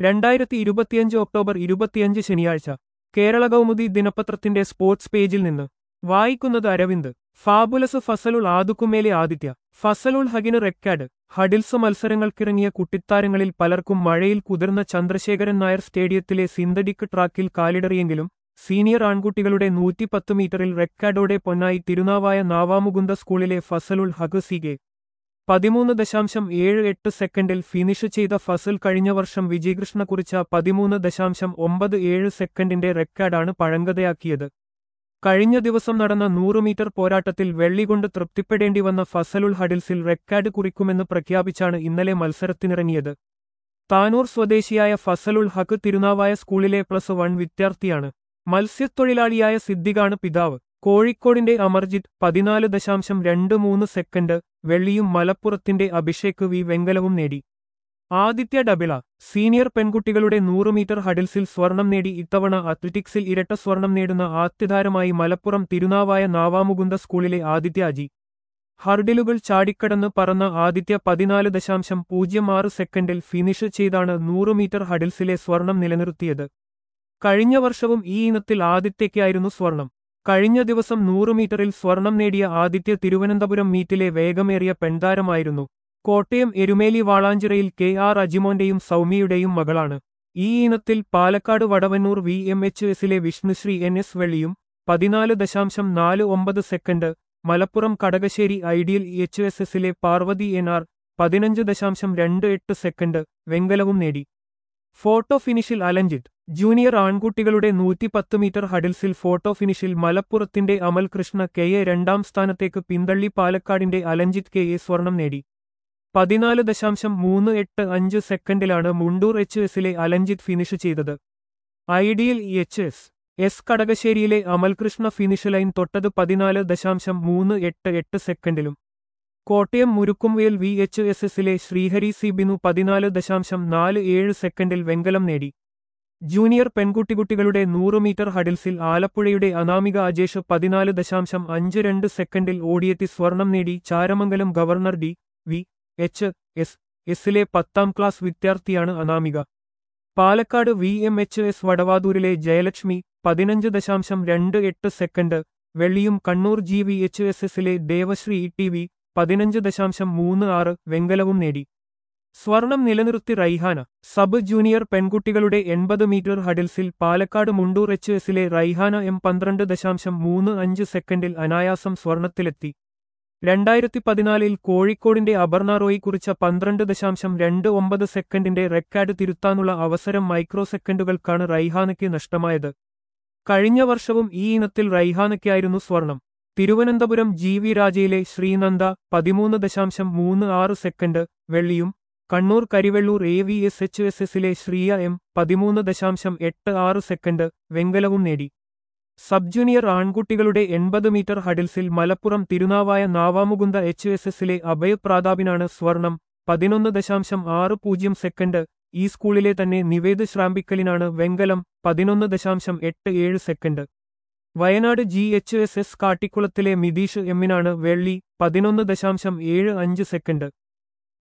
രണ്ടായിരത്തി ഇരുപത്തിയഞ്ച് ഒക്ടോബർ ഇരുപത്തിയഞ്ച് ശനിയാഴ്ച കേരള കൗമുദി ദിനപത്രത്തിന്റെ സ്പോർട്സ് പേജിൽ നിന്ന് വായിക്കുന്നത് അരവിന്ദ് ഫാബുലസ് ഫസലുൾ ആദുക്കുമേലെ ആദിത്യ ഫസലുൾ ഹഗിന് റെക്കാർഡ് ഹഡിൽസ് മത്സരങ്ങൾക്കിറങ്ങിയ കുട്ടിത്താരങ്ങളിൽ പലർക്കും മഴയിൽ കുതിർന്ന ചന്ദ്രശേഖരൻ നായർ സ്റ്റേഡിയത്തിലെ സിന്തറ്റിക് ട്രാക്കിൽ കാലിടറിയെങ്കിലും സീനിയർ ആൺകുട്ടികളുടെ നൂറ്റിപ്പത്ത് മീറ്ററിൽ റെക്കാർഡോടെ പൊന്നായി തിരുനാവായ നാവാമുകുന്ദ സ്കൂളിലെ ഫസലുൾ ഹഗ് സിഗെ പതിമൂന്ന് ദശാംശം ഏഴ് എട്ട് സെക്കൻഡിൽ ഫിനിഷ് ചെയ്ത ഫസൽ കഴിഞ്ഞ വർഷം വിജയകൃഷ്ണ കുറിച്ച പതിമൂന്ന് ദശാംശം ഒമ്പത് ഏഴ് സെക്കൻഡിന്റെ റെക്കാർഡാണ് പഴങ്കതയാക്കിയത് കഴിഞ്ഞ ദിവസം നടന്ന നൂറ് മീറ്റർ പോരാട്ടത്തിൽ വെള്ളികൊണ്ട് തൃപ്തിപ്പെടേണ്ടി വന്ന ഫസലുൾ ഹഡിൽസിൽ റെക്കാർഡ് കുറിക്കുമെന്ന് പ്രഖ്യാപിച്ചാണ് ഇന്നലെ മത്സരത്തിനിറങ്ങിയത് താനൂർ സ്വദേശിയായ ഫസലുൾ ഹക്ക് തിരുനാവായ സ്കൂളിലെ പ്ലസ് വൺ വിദ്യാർത്ഥിയാണ് മത്സ്യത്തൊഴിലാളിയായ സിദ്ദിഖാണ് പിതാവ് കോഴിക്കോടിന്റെ അമർജിത്ത് പതിനാല് ദശാംശം രണ്ട് മൂന്ന് സെക്കൻഡ് വെള്ളിയും മലപ്പുറത്തിന്റെ അഭിഷേക് വി വെങ്കലവും നേടി ആദിത്യ ഡബിള സീനിയർ പെൺകുട്ടികളുടെ നൂറ് മീറ്റർ ഹഡിൽസിൽ സ്വർണം നേടി ഇത്തവണ അത്ലറ്റിക്സിൽ ഇരട്ട സ്വർണം നേടുന്ന ആദ്യതാരമായി മലപ്പുറം തിരുനാവായ നാവാമുകുന്ദ സ്കൂളിലെ ആദിത്യ അജി ഹർഡിലുകൾ ചാടിക്കടന്ന് പറന്ന ആദിത്യ പതിനാല് ദശാംശം പൂജ്യം ആറ് സെക്കൻഡിൽ ഫിനിഷ് ചെയ്താണ് നൂറ് മീറ്റർ ഹഡിൽസിലെ സ്വർണം നിലനിർത്തിയത് കഴിഞ്ഞ വർഷവും ഈ ഇനത്തിൽ ആദിത്യയ്ക്കായിരുന്നു സ്വർണം കഴിഞ്ഞ ദിവസം നൂറ് മീറ്ററിൽ സ്വർണം നേടിയ ആദിത്യ തിരുവനന്തപുരം മീറ്റിലെ വേഗമേറിയ പെൺതാരമായിരുന്നു കോട്ടയം എരുമേലി വാളാഞ്ചിറയിൽ കെ ആർ അജിമോന്റെയും സൗമ്യയുടെയും മകളാണ് ഈ ഇനത്തിൽ Palakkad Vadavannur V M H എസിലെ വിഷ്ണുശ്രീ എൻ എസ് വെള്ളിയും പതിനാല് ദശാംശം നാല് ഒമ്പത് second Malappuram Kadakassery ideal H S എസിലെ പാർവതി എൻ ആർ പതിനഞ്ച് ദശാംശം രണ്ട് എട്ട് സെക്കൻഡ് വെങ്കലവും നേടി ഫോട്ടോ ഫിനിഷിൽ അലഞ്ചിത് ജൂനിയർ ആൺകുട്ടികളുടെ നൂറ്റിപ്പത്ത് മീറ്റർ ഹഡിൽസിൽ ഫോട്ടോ ഫിനിഷിൽ മലപ്പുറത്തിന്റെ അമൽ കൃഷ്ണ കെ എ രണ്ടാം സ്ഥാനത്തേക്ക് പിന്തള്ളി പാലക്കാടിന്റെ അലഞ്ചിത് കെ എ സ്വർണം നേടി പതിനാല് ദശാംശം മൂന്ന് എട്ട് അഞ്ച് സെക്കൻഡിലാണ് മുണ്ടൂർ എച്ച് എസിലെ അലഞ്ചിത് ഫിനിഷ് ചെയ്തത് ഐഡിയൽ എച്ച് എസ് എസ് കടകശ്ശേരിയിലെ അമൽകൃഷ്ണ ഫിനിഷ് ലൈൻ തൊട്ടത് പതിനാല് ദശാംശം മൂന്ന് എട്ട് എട്ട് സെക്കൻഡിലും Kottayam Murukkumvel V H S എസിലെ ശ്രീഹരി സി ബിനു പതിനാല് ദശാംശം നാല് ഏഴ് സെക്കൻഡിൽ വെങ്കലം നേടി ജൂനിയർ പെൺകുട്ടികുട്ടികളുടെ നൂറ് മീറ്റർ ഹഡിൽസിൽ ആലപ്പുഴയുടെ അനാമിക അജേഷ് പതിനാല് ദശാംശം അഞ്ച് രണ്ട് സെക്കൻഡിൽ ഓടിയെത്തി സ്വർണം നേടി Charamangalam governor D V H S എസിലെ പത്താം ക്ലാസ് വിദ്യാർത്ഥിയാണ് Anamika Palakkad V M H S വടവാതൂരിലെ ജയലക്ഷ്മി പതിനഞ്ച് ദശാംശം രണ്ട് എട്ട് സെക്കൻഡ് വെള്ളിയും Kannur G V H S എസിലെ ദേവശ്രീ ഇ ടി വി പതിനഞ്ച് ദശാംശം മൂന്ന് ആറ് വെങ്കലവും നേടി സ്വർണം നിലനിർത്തി റൈഹാന സബ് ജൂനിയർ പെൺകുട്ടികളുടെ എൺപത് മീറ്റർ ഹഡിൽസിൽ പാലക്കാട് മുണ്ടൂർ എച്ച് എസിലെ റൈഹാന എം പന്ത്രണ്ട് ദശാംശം മൂന്ന് അഞ്ച് സെക്കൻഡിൽ അനായാസം സ്വർണത്തിലെത്തി രണ്ടായിരത്തി പതിനാലിൽ കോഴിക്കോടിന്റെ അപർണ റോയി കുറിച്ച പന്ത്രണ്ട് ദശാംശം രണ്ട് ഒമ്പത് സെക്കൻഡിന്റെ റെക്കാർഡ് തിരുത്താനുള്ള അവസരം മൈക്രോ സെക്കൻഡുകൾക്കാണ് റൈഹാനയ്ക്ക് നഷ്ടമായത് കഴിഞ്ഞ വർഷവും ഈ ഇനത്തിൽ റൈഹാനയ്ക്കായിരുന്നു സ്വർണം തിരുവനന്തപുരം ജി വി രാജയിലെ ശ്രീനന്ദ പതിമൂന്ന് ദശാംശം മൂന്ന് ആറ് സെക്കൻഡ് വെള്ളിയും Kannur Karivellur A V S H S എസിലെ ശ്രീയ എം പതിമൂന്ന് ദശാംശം എട്ട് ആറ് സെക്കൻഡ് വെങ്കലവും നേടി സബ് ജൂനിയർ ആൺകുട്ടികളുടെ എൺപത് മീറ്റർ ഹഡിൽസിൽ മലപ്പുറം തിരുനാവായ നാവാമുകുന്ദ എച്ച് എസ് എസിലെ അഭയ പ്രാതാപിനാണ് സ്വർണം പതിനൊന്ന് ദശാംശം ആറ് പൂജ്യം സെക്കൻഡ് ഈ സ്കൂളിലെ തന്നെ നിവേദ് ശ്രാമ്പിക്കലിനാണ് വെങ്കലം പതിനൊന്ന് ദശാംശം എട്ട് ഏഴ് second Wayanad G H S S കാട്ടിക്കുളത്തിലെ മിതീഷ് എമ്മിനാണ് വെള്ളി പതിനൊന്ന് ദശാംശം ഏഴ് അഞ്ച് സെക്കൻഡ്